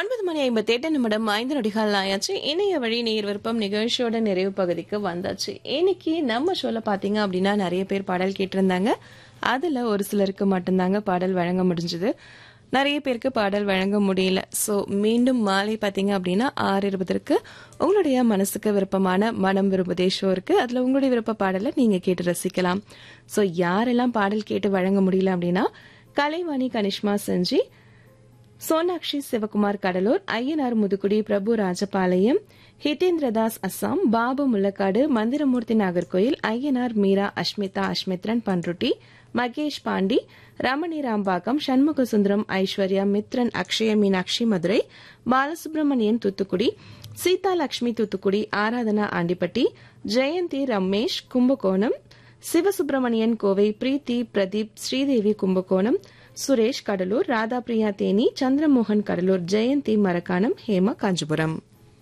ஒன்பது மணி ஐம்பத்தி எட்டு நிமிடம் ஐந்து நொடிகள் ஆயாச்சு இணைய வழி நேர் விருப்பம் நிகழ்ச்சியோட நிறைவு பகுதிக்கு வந்தாச்சு இன்னைக்கு நம்ம ஷோல பாத்தீங்க அப்படின்னா நிறைய பேர் பாடல் கேட்டிருந்தாங்க அதுல ஒரு சிலருக்கு மட்டும்தாங்க பாடல் வழங்க முடிஞ்சது நிறைய பேருக்கு பாடல் வழங்க முடியல ஸோ மீண்டும் மாலை பார்த்தீங்க அப்படின்னா ஆறு இருபதற்கு உங்களுடைய மனசுக்கு விருப்பமான மனம் விரும்புதே ஷோ இருக்கு அதில் உங்களுடைய விருப்ப பாடலை நீங்கள் கேட்டு ரசிக்கலாம் ஸோ யாரெல்லாம் பாடல் கேட்டு வழங்க முடியல அப்படின்னா கலைவாணி கனிஷ்மா செஞ்சி சோனாக்ஷி சிவகுமார் கடலூர் ஐயனார் முதுகுடி பிரபு ராஜபாளையம் ஹிதேந்திரதாஸ் அஸ்ஸாம் பாபு முள்ளக்காடு மந்திரமூர்த்தி நாகர்கோயில் ஐயனார் மீரா அஷ்மிதா அஷ்மித்ரன் பன்ருட்டி மகேஷ் பாண்டி ரமணி ராம்பாக்கம் சண்முக சுந்தரம் ஐஸ்வர்யா மித்ரன் அக்ஷய மீனாட்சி மதுரை பாலசுப்ரமணியன் தூத்துக்குடி சீதா லட்சுமி தூத்துக்குடி ஆராதனா ஆண்டிப்பட்டி ஜெயந்தி ரமேஷ் கும்பகோணம் சிவசுப்பிரமணியன் கோவை பிரீத்தி பிரதீப் ஸ்ரீதேவி கும்பகோணம் சுரேஷ் கடலூர் ராதாபிரியா தேனி சந்திரமோகன் கடலூர் ஜெயந்தி மரக்காணம் ஹேமா காஞ்சிபுரம்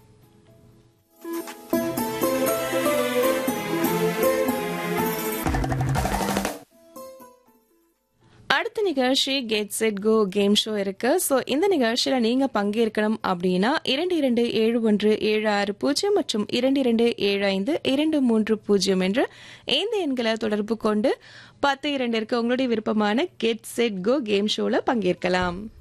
அடுத்த நிகழ்ச்சி get set go game show இருக்கு ஸோ இந்த நிகழ்ச்சியில நீங்க பங்கேற்கணும் அப்படின்னா இரண்டு இரண்டு ஏழு ஒன்று ஏழு ஆறு பூஜ்ஜியம் மற்றும் இரண்டு இரண்டு ஏழு ஐந்து இரண்டு மூன்று பூஜ்ஜியம் என்ற இந்த எண்களை தொடர்பு கொண்டு பத்து இரண்டிற்கு உங்களுடைய விருப்பமான கெட் செட் கோ கேம் ஷோல பங்கேற்கலாம்